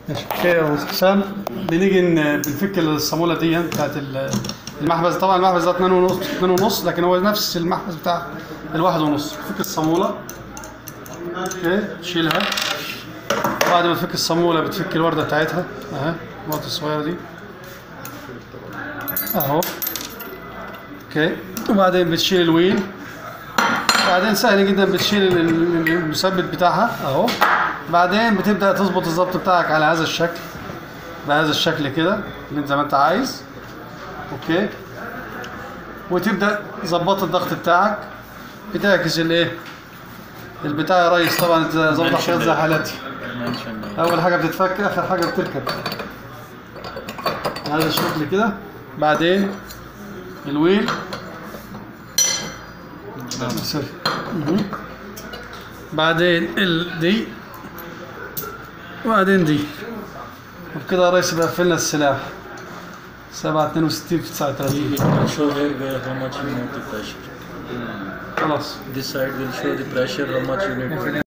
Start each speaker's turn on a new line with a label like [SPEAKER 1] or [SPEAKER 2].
[SPEAKER 1] ماشي اوكي يا أستاذ حسام بنيجي ن- بنفك الصاموله دي بتاعت ال- المحبس طبعا المحبس ده 2 ونص 2 ونص لكن هو نفس المحبس بتاع الواحد ونص فك الصاموله اوكي تشيلها بعد ما تفك الصاموله بتفك الورده بتاعتها اهي الورده الصغيره دي اهو اوكي وبعدين بتشيل الويل بعدين سهل جدا بتشيل ال- ال- المثبت بتاعها اهو بعدين بتبدا تظبط الظبط بتاعك على هذا الشكل بهذا الشكل كده اللي انت زي ما انت عايز اوكي وتبدا تظبط الضغط بتاعك بتعكس الايه البتاع يا ريس طبعا انت ظبط حاجات زي حالاتي
[SPEAKER 2] mention
[SPEAKER 1] اول حاجه بتتفك اخر حاجه بتركب هذا الشكل كده بعدين الويل سوري مهم. بعدين ال دي وبعدين دي وبكده يا ريس يبقى قفلنا السلاح 7 62 في 39
[SPEAKER 2] it will show here where how much you need the pressure
[SPEAKER 1] خلاص
[SPEAKER 2] this side will show the pressure how much you need to